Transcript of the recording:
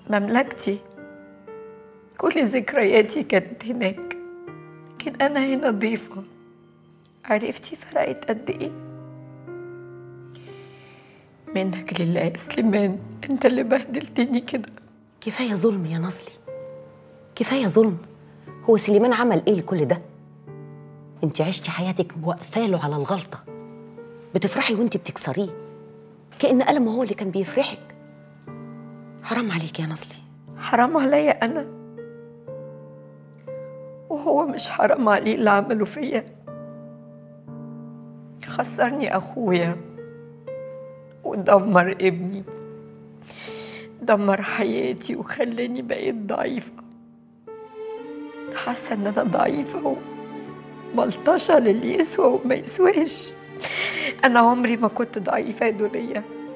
مملكتي كل ذكرياتي كانت هناك لكن أنا هنا ضيفة عرفتي فرقت قد إيه؟ منك لله يا سليمان أنت اللي بهدلتني كده كفايه ظلم يا نصلي كفايه ظلم هو سليمان عمل ايه لكل ده انت عشتي حياتك واقفه له على الغلطه بتفرحي وانت بتكسريه كأن ألمه هو اللي كان بيفرحك حرام عليك يا نصلي حرام عليا أنا وهو مش حرام عليه اللي عمله فيا خسرني أخويا ودمر ابني دمر حياتي وخلاني بقيت ضعيفة حاسة إن أنا ضعيفة وملطشة للي يسوى وما يسواش أنا عمري ما كنت ضعيفة يا دنيا